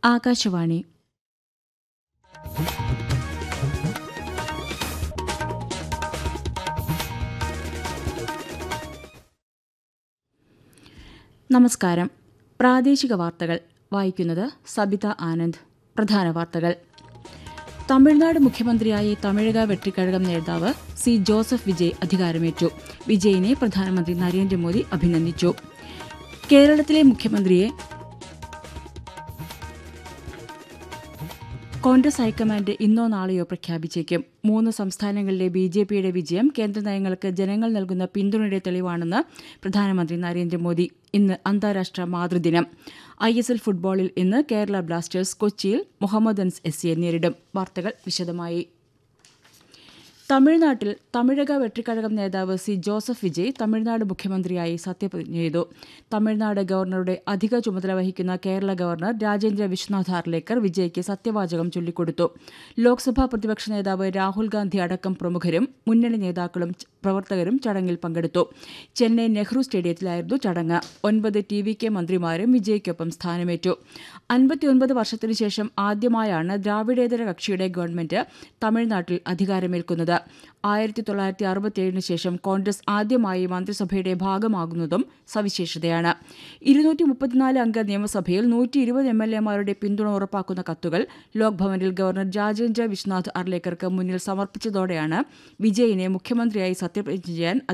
ആകാശവാണി നമസ്കാരം പ്രാദേശിക വാർത്തകൾ വായിക്കുന്നത് സബിത ആനന്ദ് പ്രധാന വാർത്തകൾ തമിഴ്നാട് മുഖ്യമന്ത്രിയായി തമിഴക വെട്ടിക്കഴകം നേതാവ് സി ജോസഫ് വിജയ് അധികാരമേറ്റു വിജയിനെ പ്രധാനമന്ത്രി നരേന്ദ്രമോദി അഭിനന്ദിച്ചു കേരളത്തിലെ മുഖ്യമന്ത്രിയെ കോൺഗ്രസ് ഹൈക്കമാൻഡ് ഇന്നോ നാളെയോ പ്രഖ്യാപിച്ചേക്കും മൂന്ന് സംസ്ഥാനങ്ങളിലെ ബി ജെ പിയുടെ വിജയം കേന്ദ്ര നയങ്ങൾക്ക് ജനങ്ങൾ നൽകുന്ന പിന്തുണയുടെ തെളിവാണെന്ന് പ്രധാനമന്ത്രി നരേന്ദ്രമോദി ഇന്ന് അന്താരാഷ്ട്ര മാതൃദിനം ഐ എസ് എൽ ഫുട്ബോളിൽ ഇന്ന് കേരള ബ്ലാസ്റ്റേഴ്സ് കൊച്ചിയിൽ മുഹമ്മദൻസ് എസ് സിയെ നേരിടും വാർത്തകൾ വിശദമായി തമിഴ്നാട്ടിൽ തമിഴക വെട്ടിക്കഴകം നേതാവ് സി ജോസഫ് വിജയ് തമിഴ്നാട് മുഖ്യമന്ത്രിയായി സത്യപ്രതിജ്ഞ ചെയ്തു തമിഴ്നാട് ഗവർണറുടെ അധിക ചുമതല വഹിക്കുന്ന കേരള ഗവർണർ രാജേന്ദ്ര വിശ്വനാഥ് ഹാർലേക്കർ വിജയ്ക്ക് സത്യവാചകം ചൊല്ലിക്കൊടുത്തു ലോക്സഭാ പ്രതിപക്ഷ നേതാവ് രാഹുൽ ഗാന്ധി അടക്കം പ്രമുഖരും മുന്നണി നേതാക്കളും പ്രവർത്തകരും ചടങ്ങിൽ പങ്കെടുത്തു ചെന്നൈ നെഹ്റു സ്റ്റേഡിയത്തിലായിരുന്നു ചടങ്ങ് ഒൻപത് ടി വി കെ മന്ത്രിമാരും വിജയ്ക്കൊപ്പം സ്ഥാനമേറ്റു അൻപത്തിയൊൻപത് വർഷത്തിനു ശേഷം ആദ്യമായാണ് ദ്രാവിഡേതര കക്ഷിയുടെ ഗവൺമെന്റ് തമിഴ്നാട്ടിൽ അധികാരമേൽക്കുന്നത് ആയിരത്തി തൊള്ളായിരത്തി അറുപത്തിയേഴിന് ശേഷം കോൺഗ്രസ് ആദ്യമായി മന്ത്രിസഭയുടെ ഭാഗമാകുന്നതും സവിശേഷതയാണ് ഇരുന്നൂറ്റി മുപ്പത്തിനാല് അംഗ നിയമസഭയിൽ നൂറ്റി ഇരുപത് എം എൽ എമാരുടെ പിന്തുണ ഉറപ്പാക്കുന്ന കത്തുകൾ ലോക്ഭവനിൽ ഗവർണർ രാജേന്ദ്ര വിശ്വനാഥ് അർലേക്കർക്ക് മുന്നിൽ സമർപ്പിച്ചതോടെയാണ് വിജയിനെ മുഖ്യമന്ത്രിയായി സത്യപ്രതിജ്ഞ ചെയ്യാൻ